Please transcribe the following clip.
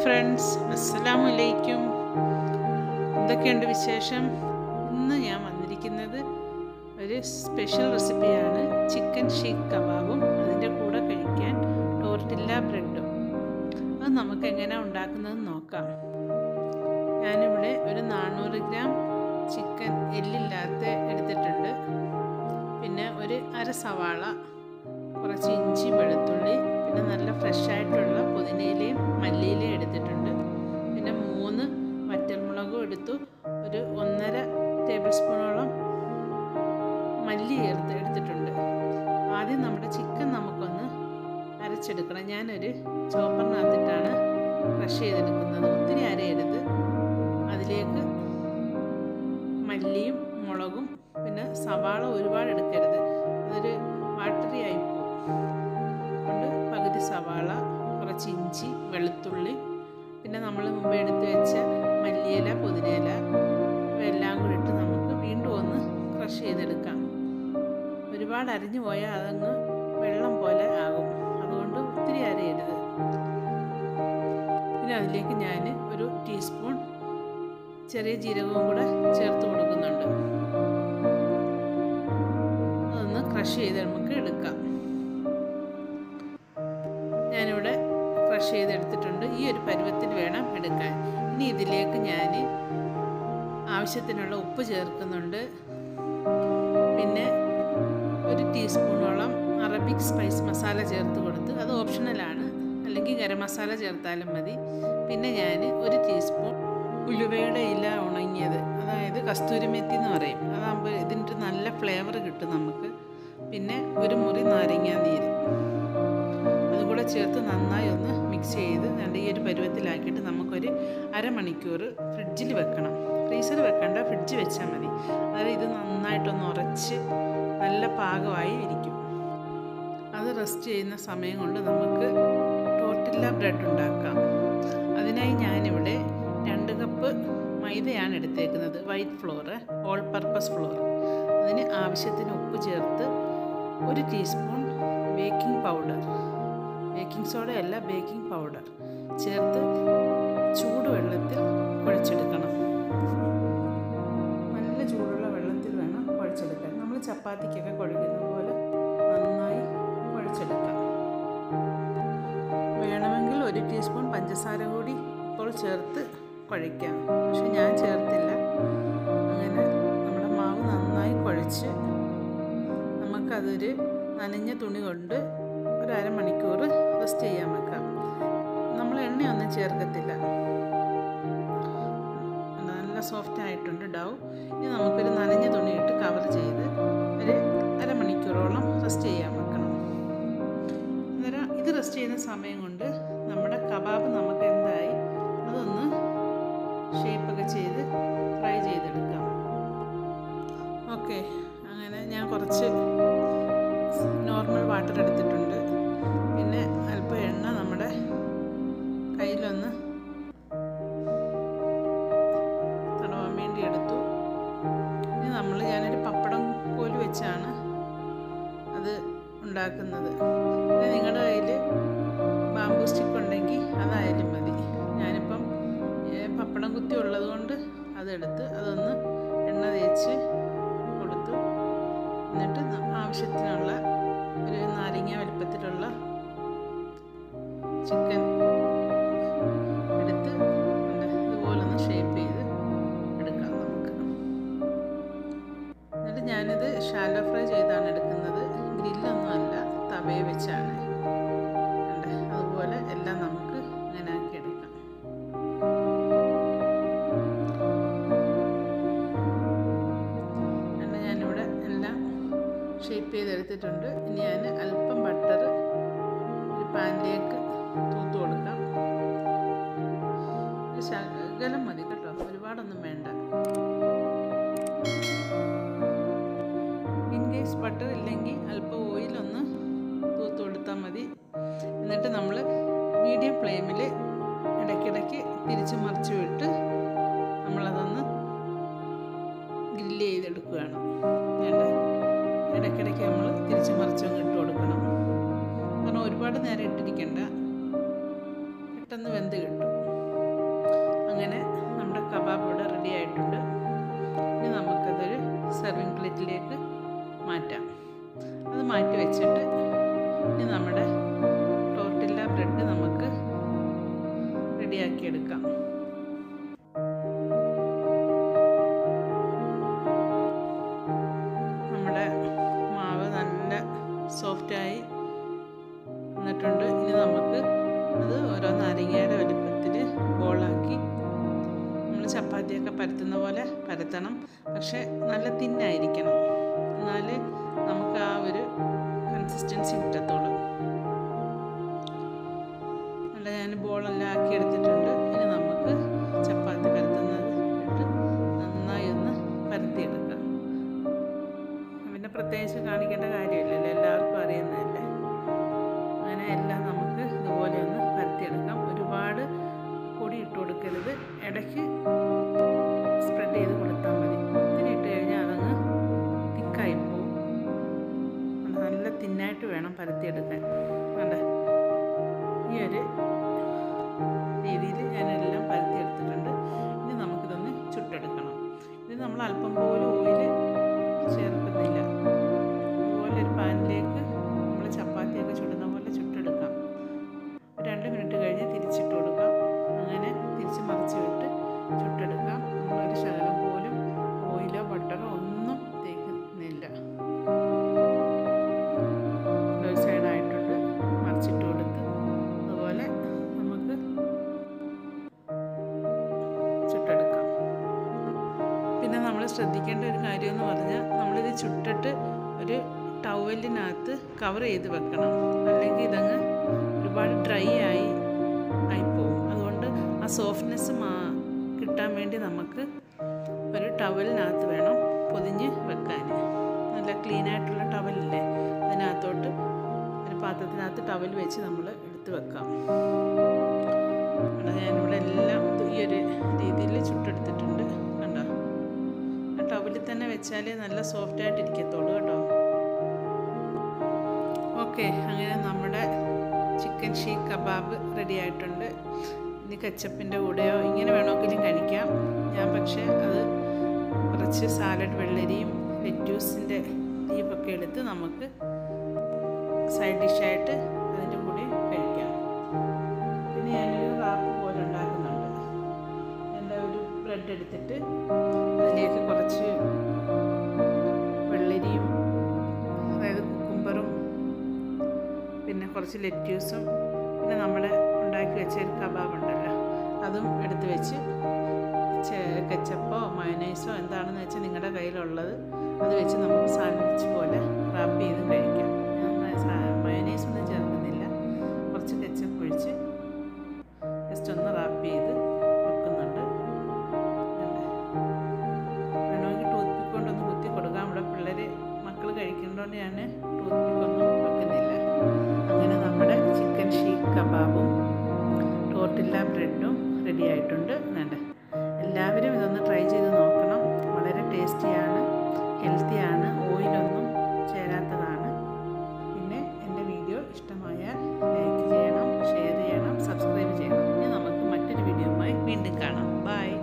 friends അസ്സലാമു അലൈക്കും എന്തൊക്കെയുണ്ട് വിശേഷം ഇന്ന് ഞാൻ വന്നിരിക്കുന്നത് ഒരു സ്പെഷ്യൽ റെസിപ്പിയാണ് ചിക്കൻ ഷീക്ക് കബാബും അതിൻ്റെ കൂടെ കഴിക്കാൻ ടോർട്ടില്ല ബ്രെഡും അത് നമുക്ക് എങ്ങനെ ഉണ്ടാക്കുന്നത് നോക്കാം ഞാനിവിടെ ഒരു നാനൂറ് ഗ്രാം ചിക്കൻ എല്ലില്ലാത്ത എടുത്തിട്ടുണ്ട് പിന്നെ ഒരു അര സവാള കുറച്ച് ഇഞ്ചി വെളുത്തുള്ളി പിന്നെ നല്ല ഫ്രഷ് ആയിട്ടുള്ള പുതിനയിലയും മല്ലിയിലയും എടുത്തിട്ടുണ്ട് പിന്നെ മൂന്ന് വറ്റൽമുളകും എടുത്തു ഒരു ഒന്നര ടേബിൾ സ്പൂണോളം മല്ലി ചേർത്ത് എടുത്തിട്ടുണ്ട് ആദ്യം നമ്മുടെ ചിക്കൻ നമുക്കൊന്ന് അരച്ചെടുക്കണം ഞാനൊരു ചോപ്പറിനകത്തിട്ടാണ് ക്രഷ് ചെയ്തെടുക്കുന്നത് ഒത്തിരി അരയരുത് അതിലേക്ക് മല്ലിയും മുളകും പിന്നെ സവാള ഒരുപാട് എടുക്കരുത് അതൊരു വാട്ടറി ആയി പോകും കൊണ്ട് പകുതി സവാള കുറച്ച് ഇഞ്ചി വെളുത്തുള്ളി പിന്നെ നമ്മൾ മുമ്പ് എടുത്ത് വെച്ച മല്ലിയില പുതിനയില ഇവയെല്ലാം കൂടി ഇട്ട് നമുക്ക് വീണ്ടും ഒന്ന് ക്രഷ് ചെയ്തെടുക്കാം ഒരുപാട് അരിഞ്ഞു പോയാൽ അതങ്ങ് വെള്ളം പോലെ ആകും അതുകൊണ്ട് ഒത്തിരി അരയരുത് പിന്നെ അതിലേക്ക് ഞാൻ ഒരു ടീസ്പൂൺ ചെറിയ ജീരകവും കൂടെ ചേർത്ത് കൊടുക്കുന്നുണ്ട് അതൊന്ന് ക്രഷ് ചെയ്ത് നമുക്ക് എടുക്കാം ഞാനിവിടെ ക്രഷ് ചെയ്തെടുത്തിട്ടുണ്ട് ഈ ഒരു പരുവത്തിൽ വേണം എടുക്കാൻ ഇനി ഇതിലേക്ക് ഞാൻ ആവശ്യത്തിനുള്ള ഉപ്പ് ചേർക്കുന്നുണ്ട് പിന്നെ ഒരു ടീസ്പൂണോളം അറബിക് സ്പൈസ് മസാല ചേർത്ത് കൊടുത്ത് അത് ഓപ്ഷണലാണ് അല്ലെങ്കിൽ ഗരം മസാല ചേർത്താലും മതി പിന്നെ ഞാൻ ഒരു ടീസ്പൂൺ ഉലുവയുടെ ഇല ഉണങ്ങിയത് അതായത് കസ്തൂരിമെത്തി എന്ന് പറയും അതാകുമ്പോൾ ഇതിൻ്റെ നല്ല ഫ്ലേവർ കിട്ടും നമുക്ക് പിന്നെ ഒരു മുറി നാരങ്ങാ നീര് അതുകൂടെ ചേർത്ത് നന്നായി ഒന്ന് മിക്സ് ചെയ്ത് രണ്ട് ഈ ഒരു പരുവത്തിലാക്കിയിട്ട് നമുക്കൊരു അരമണിക്കൂർ ഫ്രിഡ്ജിൽ വെക്കണം ഫ്രീസർ വെക്കണ്ട ഫ്രിഡ്ജ് വെച്ചാൽ മതി അതായത് ഇത് നന്നായിട്ടൊന്ന് ഉറച്ച് നല്ല പാകമായി ഇരിക്കും അത് റെസ്റ്റ് ചെയ്യുന്ന സമയം കൊണ്ട് നമുക്ക് ടോട്ടില്ല ബ്രെഡ് ഉണ്ടാക്കാം അതിനായി ഞാനിവിടെ രണ്ട് കപ്പ് മൈദയാണ് എടുത്തേക്കുന്നത് white flour all purpose flour അതിന് ആവശ്യത്തിന് ഉപ്പ് ചേർത്ത് ഒരു teaspoon baking powder baking soda അല്ല ബേക്കിംഗ് പൗഡർ ചേർത്ത് ചൂടുവെള്ളത്തിൽ കുഴച്ചെടുക്കണം നല്ല ചൂടുള്ള വെള്ളത്തിൽ വേണം കുഴച്ചെടുക്കാൻ നമ്മൾ ചപ്പാത്തിക്കൊക്കെ കുഴക്കുന്ന പോലെ നന്നായി കുഴച്ചെടുക്കാം വേണമെങ്കിൽ ഒരു ടീസ്പൂൺ പഞ്ചസാര കൂടി ഇപ്പോൾ ചേർത്ത് കുഴയ്ക്കാം പക്ഷെ ഞാൻ ചേർത്തില്ല അങ്ങനെ നമ്മുടെ മാവ് നന്നായി കുഴച്ച് നമുക്കതൊരു നനഞ്ഞ തുണി കൊണ്ട് ഒരു അരമണിക്കൂർ റെസ്റ്റ് ചെയ്യാൻ വെക്കാം നമ്മൾ എണ്ണയൊന്നും ചേർക്കത്തില്ല നല്ല സോഫ്റ്റ് ആയിട്ടുണ്ട് ഡൗ ഇനി നമുക്കൊരു നനഞ്ഞ തുണിയിട്ട് കവർ ചെയ്ത് ഒരു അരമണിക്കൂറോളം റെസ്റ്റ് ചെയ്യാൻ വെക്കണം അന്നേരം ഇത് റെസ്റ്റ് ചെയ്യുന്ന സമയം കൊണ്ട് നമ്മുടെ കബാബ് നമുക്ക് എന്തായി അതൊന്ന് ഷേപ്പൊക്കെ ചെയ്ത് ഫ്രൈ ചെയ്തെടുക്കാം ഓക്കെ അങ്ങനെ ഞാൻ കുറച്ച് നോർമൽ വാട്ടർ എടുത്തിട്ടുണ്ട് പിന്നെ അല്പം എണ്ണ നമ്മുടെ കയ്യിലൊന്ന് തടവാൻ വേണ്ടി എടുത്തു ഇനി നമ്മൾ ഞാനൊരു പപ്പടം കോല് വെച്ചാണ് അത് ഉണ്ടാക്കുന്നത് പിന്നെ നിങ്ങളുടെ കയ്യിൽ ബാമ്പു സ്റ്റിക്ക് ഉണ്ടെങ്കിൽ അതായാലും മതി ഞാനിപ്പം പപ്പടം കുത്തി ഉള്ളത് കൊണ്ട് അതെടുത്ത് അതൊന്ന് എണ്ണ തേച്ച് കൊടുത്തു എന്നിട്ട് ആവശ്യത്തിനുള്ള ഒരു നാരങ്ങ വലുപ്പത്തിലുള്ള ചിക്കൻ എടുത്ത് ഇതുപോലെ ഒന്ന് ഷേപ്പ് ചെയ്ത് എടുക്കാം നമുക്ക് എന്നിട്ട് ഞാനിത് ഷാലോ ഫ്രൈ ചെയ്താണ് എടുക്കുന്നത് ഗ്രില്ലൊന്നും അല്ല തവയെ വെച്ചാണ് അതുപോലെ എല്ലാം നമുക്ക് ഇങ്ങനെ ആക്കി എടുക്കാം എന്നിട്ട് ഞാനിവിടെ എല്ലാം ഷേപ്പ് ചെയ്തെടുത്തിട്ടുണ്ട് ഇനി ഞാൻ അല്പം ബട്ടർ ഒരു പാനിലേക്ക് തൂത്ത് കൊടുക്കാം ഒരു ശകലം മതി കേട്ടോ ഒരുപാടൊന്നും വേണ്ട ഇൻ കേസ് ബട്ടർ ഇല്ലെങ്കിൽ അല്പം ഓയിലൊന്ന് തൂത്ത് കൊടുത്താൽ മതി എന്നിട്ട് നമ്മൾ മീഡിയം ഫ്ലെയിമിൽ ഇടയ്ക്കിടയ്ക്ക് തിരിച്ച് മറിച്ച് വിട്ട് നമ്മളതൊന്ന് ഗ്രില്ല് ചെയ്തെടുക്കുകയാണ് വേണ്ട ഇടയ്ക്കിടയ്ക്ക് നമ്മൾ തിരിച്ച് മറിച്ചങ്ങ് ഇട്ട് കൊടുക്കണം കാരണം ഒരുപാട് നേരം ഇട്ടിരിക്കണ്ട പെട്ടെന്ന് വെന്ത് കിട്ടും അങ്ങനെ നമ്മുടെ കബാബ് ഇവിടെ റെഡി ആയിട്ടുണ്ട് ഇനി നമുക്കതൊരു സെർവിങ് പ്ലേറ്റിലേക്ക് മാറ്റാം അത് മാറ്റി വെച്ചിട്ട് ഇനി നമ്മുടെ ടോർട്ടില്ല ബ്രെഡ് നമുക്ക് റെഡിയാക്കി എടുക്കാം നമ്മുടെ മാവ് നല്ല സോഫ്റ്റായി വന്നിട്ടുണ്ട് ഇനി നമുക്ക് അത് ഓരോ നാരങ്ങയുടെ വലുപ്പത്തിൽ ബോളാക്കി നമ്മൾ ചപ്പാത്തിയൊക്കെ പരത്തുന്ന പോലെ പരത്തണം പക്ഷെ നല്ല തിന്നായിരിക്കണം എന്നാൽ നമുക്ക് ആ ഒരു കൺസിസ്റ്റൻസി കിട്ടത്തുള്ളൂ നല്ല ഞാൻ ബോളെല്ലാം ആക്കി എടുത്തിട്ടുണ്ട് ഇനി നമുക്ക് ചപ്പാത്തി പരത്തുന്നത് ഇട്ട് നന്നായി ഒന്ന് പരത്തിയെടുക്കാം പിന്നെ പ്രത്യേകിച്ച് കാണിക്കേണ്ട കാര്യമില്ലല്ലോ എല്ലാവർക്കും അറിയുന്നതല്ലേ അങ്ങനെ എല്ലാം നമുക്ക് ഇതുപോലെ ഒന്ന് പരത്തിയെടുക്കാം ഒരുപാട് പൊടി ഇട്ട് കൊടുക്കരുത് ഇടയ്ക്ക് സ്പ്രെഡ് ചെയ്ത് കൊടുത്താൽ മതി ഒത്തിരി ഇട്ട് കഴിഞ്ഞാൽ അതങ്ങ് തിക്കായി പോവും നല്ല തിന്നായിട്ട് വേണം പരത്തിയെടുക്കാൻ വേണ്ട ഈ ഒരു രീതിയിൽ ഞാനെല്ലാം പരത്തിയെടുത്തിട്ടുണ്ട് ഇനി നമുക്കിതൊന്ന് ചുട്ടെടുക്കണം ഇത് നമ്മൾ അല്പം പോലും ഓയിൽ ചേർക്കുന്നില്ല അതുപോലെ ഒരു പാനിലേക്ക് നമ്മൾ ചപ്പാത്തിയൊക്കെ ചുടുന്ന പോലെ ചുട്ടെടുക്കാം രണ്ട് മിനിറ്റ് കഴിഞ്ഞ് തിരിച്ചിട്ട് കൊടുക്കാം അങ്ങനെ തിരിച്ച് മറിച്ച് വിട്ട് ചുട്ടെടുക്കാം നമ്മളൊരു ശകലം പോലും ഓയിലോ ബട്ടറോ ഒന്നും തേക്കുന്നില്ല ഒരു സൈഡായിട്ടുണ്ട് മറിച്ചിട്ട് കൊടുത്ത് അതുപോലെ നമുക്ക് ചുട്ടെടുക്കാം പിന്നെ നമ്മൾ ശ്രദ്ധിക്കേണ്ട ഒരു കാര്യം എന്ന് പറഞ്ഞാൽ നമ്മളിത് ചുട്ടിട്ട് ഒരു ടവലിനകത്ത് കവർ ചെയ്ത് വെക്കണം അല്ലെങ്കിൽ ഇതങ്ങ് ഒരുപാട് ഡ്രൈ ആയി ആയിപ്പോവും അതുകൊണ്ട് ആ സോഫ്റ്റ്നെസ് മാ കിട്ടാൻ വേണ്ടി നമുക്ക് ഒരു ടവലിനകത്ത് വേണം പൊതിഞ്ഞ് വെക്കാൻ നല്ല ക്ലീൻ ആയിട്ടുള്ള ടവലില്ലേ അതിനകത്തോട്ട് ഒരു പാത്രത്തിനകത്ത് ടവൽ വെച്ച് നമ്മൾ എടുത്ത് വെക്കാം ഞാനിവിടെ എല്ലാം ഈ ഒരു രീതിയിൽ ചുട്ടെടുത്തിട്ടുണ്ട് കണ്ടോ ആ ടവലിൽ തന്നെ വെച്ചാൽ നല്ല സോഫ്റ്റ് ആയിട്ട് ഇരിക്കത്തുള്ളൂ കേട്ടോ ഓക്കെ അങ്ങനെ നമ്മുടെ ചിക്കൻ ഷീക്ക് കബാബ് റെഡി ആയിട്ടുണ്ട് ഇനി കച്ചപ്പിൻ്റെ കൂടെയോ ഇങ്ങനെ വേണമെങ്കിലും കഴിക്കാം ഞാൻ പക്ഷേ അത് കുറച്ച് സാലഡ് വെള്ളരിയും ലെറ്റ്യൂസിൻ്റെ ലീവൊക്കെ എടുത്ത് നമുക്ക് സൈഡ് ഡിഷായിട്ട് അതിൻ്റെ കൂടെ കഴിക്കാം പിന്നെ ഞാനൊരു റാപ്പ് പോലെ ഉണ്ടാക്കുന്നുണ്ട് എൻ്റെ ഒരു ബ്രെഡ് എടുത്തിട്ട് അതിലേക്ക് കുറച്ച് വെള്ളരിയും അതായത് കുക്കുംബറും പിന്നെ കുറച്ച് ലെറ്റ്യൂസും പിന്നെ നമ്മുടെ ഉണ്ടാക്കി വെച്ച ഒരു കബാബ് ഉണ്ടല്ലോ അതും എടുത്ത് വെച്ച് കെച്ചപ്പോ മയനൈസോ എന്താണെന്ന് വെച്ചാൽ നിങ്ങളുടെ കയ്യിലുള്ളത് അത് വെച്ച് നമുക്ക് സാൻഡ്വിച്ച് പോലെ റാപ്പ് ചെയ്ത് കഴിക്കാം മയനൈസ് ഒന്നും ചേർക്കുന്നില്ല കുറച്ച് കെച്ചപ്പ് ഒഴിച്ച് ജസ്റ്റ് ഒന്ന് റാപ്പ് ചെയ്ത് വെക്കുന്നുണ്ട് വേണമെങ്കിൽ ടൂത്ത് പിക്ക് കൊണ്ടൊന്ന് കുത്തി കൊടുക്കാം ഇവിടെ പിള്ളേർ മക്കൾ കഴിക്കുന്നതുകൊണ്ട് ഞാൻ ടൂത്ത് പിക്കൊന്നും വെക്കുന്നില്ല അങ്ങനെ നമ്മുടെ ചിക്കൻ ഷീക്ക് കബാബും ടോർട്ടില്ല ബ്രെഡും റെഡി ആയിട്ടുണ്ട് വേണ്ട എല്ലാവരും ഇതൊന്ന് ട്രൈ ചെയ്ത് നോക്കണം വളരെ ടേസ്റ്റിയാണ് ഹെൽത്തിയാണ് ഓയിലൊന്നും ചേരാത്തതാണ് പിന്നെ എൻ്റെ വീഡിയോ ഇഷ്ടമായാൽ ലൈക്ക് ചെയ്യണം ഷെയർ ചെയ്യണം സബ്സ്ക്രൈബ് ചെയ്യണം ഇനി നമുക്ക് മറ്റൊരു വീഡിയോയുമായി വീണ്ടും കാണാം ബൈ